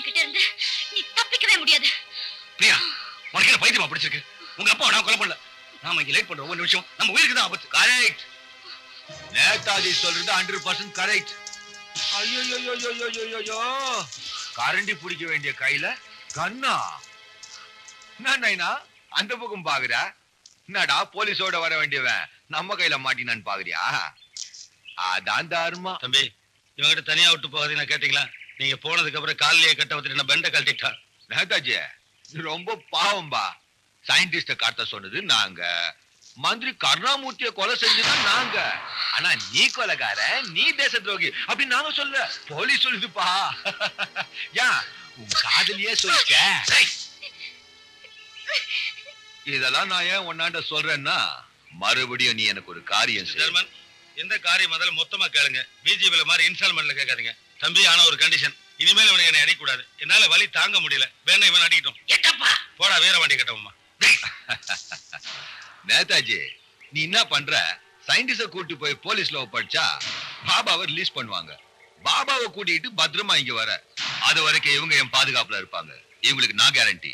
கிட்ட இருந்து நீ தப்பிக்கவே முடியாது பிரியா உனக்கு என்ன பைத்தியமா பிடிச்சிருக்கு உங்க அப்பா நான் கொலை பண்ணல நாம இங்க லேட் பண்ற ஒவ்வொரு நிமிஷம் நம்ம உயிருக்கு தான் ஆபத்து கரெக்ட் நேதாஜி சொல்றது ஹண்ட்ரட் பர்சன்ட் கரெக்ட் ஐயோ கரண்டி பிடிக்க வேண்டிய கையில கண்ணா என்ன நைனா அந்த பக்கம் பாக்குற என்னடா போலீஸோட வர வேண்டியவன் நம்ம கையில மாட்டினான்னு பாக்குறியா அதான் தர்மா தம்பி இவங்கிட்ட தனியா விட்டு போகாதீங்க கேட்டீங்களா நீங்க போனதுக்கு அப்புறம் காலையே கட்ட வச்சுட்டு நான் பெண்டை கழட்டிட்டான் நேதாஜி இது ரொம்ப பாவம்பா சயின்டிஸ்ட காட்ட சொன்னது நாங்க மந்திரி கருணாமூர்த்திய கொலை செஞ்சது நாங்க ஆனா நீ கொலைகார நீ தேச துரோகி அப்படி நாங்க சொல்ல போலீஸ் சொல்லுதுப்பா ஏன் உன் காதலியே சொல்லிக்க இதெல்லாம் நான் ஏன் உன்னாண்ட சொல்றேன்னா மறுபடியும் நீ எனக்கு ஒரு காரியம் செய் சேர்மன் எந்த காரியம் முதல்ல மொத்தமா கேளுங்க பிஜேபியில மாதிரி இன்ஸ்டால்மெண்ட்ல கேட்காதீங்க தம்பி ஆனா ஒரு கண்டிஷன் இனிமேல் இவனை என்னை அடிக்கூடாது என்னால வலி தாங்க முடியல வேணா இவன் அடிக்கட்டும் எட்டப்பா போடா வீர வண்டி கட்டவுமா நேதாஜி நீ என்ன பண்ற சயின்டிஸ்ட கூட்டி போய் போலீஸ்ல ஒப்படைச்சா பாபாவை ரிலீஸ் பண்ணுவாங்க பாபாவை கூட்டிட்டு பத்திரமா இங்க வர அது வரைக்கும் இவங்க என் பாதுகாப்புல இருப்பாங்க இவங்களுக்கு நான் கேரண்டி